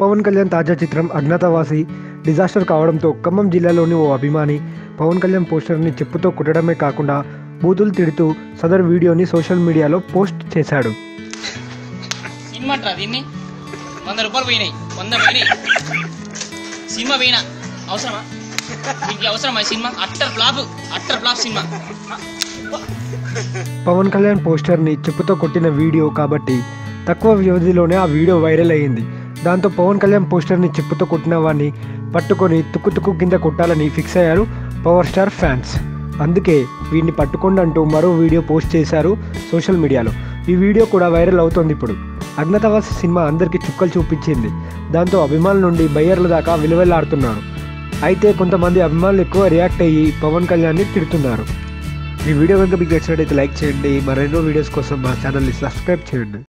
పవన్ కళ్యాణ్ తాజా చిత్రం అజ్ఞాతవాసి డిజాస్టర్ కావడంతో ఖమ్మం జిల్లాలోని ఓ అభిమాని పవన్ కళ్యాణ్ పోస్టర్ని చెప్పుతో కుట్టడమే కాకుండా బూతులు తిడుతూ సదర్ వీడియోని సోషల్ మీడియాలో పోస్ట్ చేశాడు సినిమా అంటారా దీన్ని వంద రూపాయలు పోయినాయి వంద పోయినాయి సినిమా పోయినా అవసరమా దీనికి అవసరమా ఈ cinema utter flop utter flop cinema Pawan Kalyan పోస్టర్ని చెప్పుతో కొట్టిన వీడియో కాబట్టి తక్కువ వ్యవధిలోనే ఆ వీడియో వైరల్ అయ్యింది దాంతో పవన్ కళ్యాణ్ పోస్టర్ని చెప్పుతో కొట్టిన వాడిని పట్టుకొని తుక్కు తుక్కు కింద కొట్టాలని ఫిక్స్ అయ్యారు పవర్ స్టార్ ఫ్యాన్స్ అందుకే వీడిని పట్టుకోండి అంటూ మరో వీడియో పోస్ట్ చేశారు సోషల్ మీడియాలో ఈ వీడియో కూడా వైరల్ అవుతోంది ఇప్పుడు అజ్ఞాతవాసి సినిమా అందరికీ చుక్కలు చూపించింది దాంతో అభిమానుల నుండి బయ్యర్ల దాకా విలువెల్లాడుతున్నారు అయితే కొంతమంది అభిమానులు ఎక్కువ రియాక్ట్ అయ్యి పవన్ కళ్యాణ్ని తిడుతున్నారు ఈ వీడియో కనుక మీకు నచ్చినట్టయితే లైక్ చేయండి మరెన్నో వీడియోస్ కోసం మా ఛానల్ని సబ్స్క్రైబ్ చేయండి